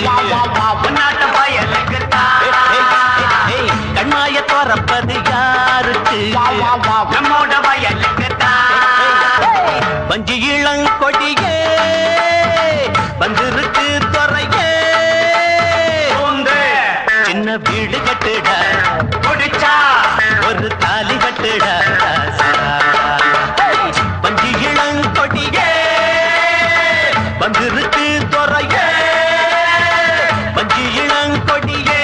உன்னாட்ட பயலுக்கு கண்மாய துறப்பது யாருக்கு நம்மோட வயலுக்கு வஞ்சி இளங்கொடியே வந்திருக்கு துறையே சின்ன வீடு கட்டுட குடிச்சா ஒரு தாலி கட்டுட வஞ்சி இளங்கொடியே வந்திருக்கு துறையே வஞ்சி இளங்கொடியே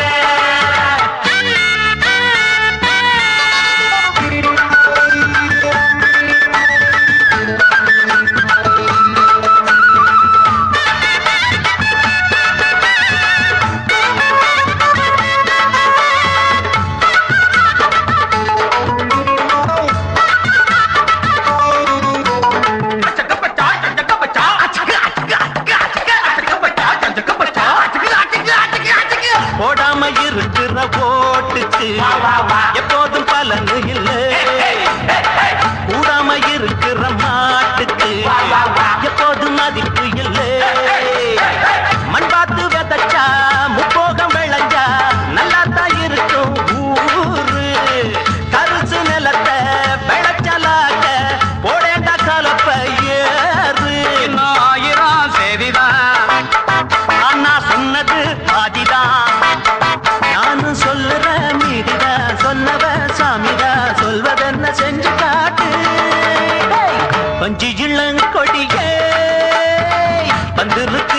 அச்சக்கப்பச்சா, சஞ்சக்கப்பச்சா, அச்சக்கு, அச்சக்கு, அச்சக்கு, அச்சக்கு, அச்சக்கப்பச்சா, சஞ்சக்கப்பச்சா, அச்சக்கு, அச்சக்கு, அச்சக்கு, அச்சக்கு. போடாம இருக்கிற ஓட்டுக்கு வா, வா, வா. எப்போதும் பலன் இல்ல கூடாம இருக்கிற மாட்டுக்கு வா, வா, வா. எப்போதும் மதிப்பு இல்ல மண் பார்த்து விதைச்சா முப்போகம் விளைஞ்சா நல்லா தான் இருக்கும் ஊரு கருசு நிலத்தை விளைச்சலாக்க போடேண்டா கலப்ப ஏறு இன்னும் ஆயிரம் சேதிதான் அண்ணா சொன்னது பாதிதான் நானும் சொல்லுற மீதிடா சொன்னவ சாமிடா சொல்வதென்ன செஞ்சு காட்டு பஞ்சு இளங்கொடியே வந்திருக்க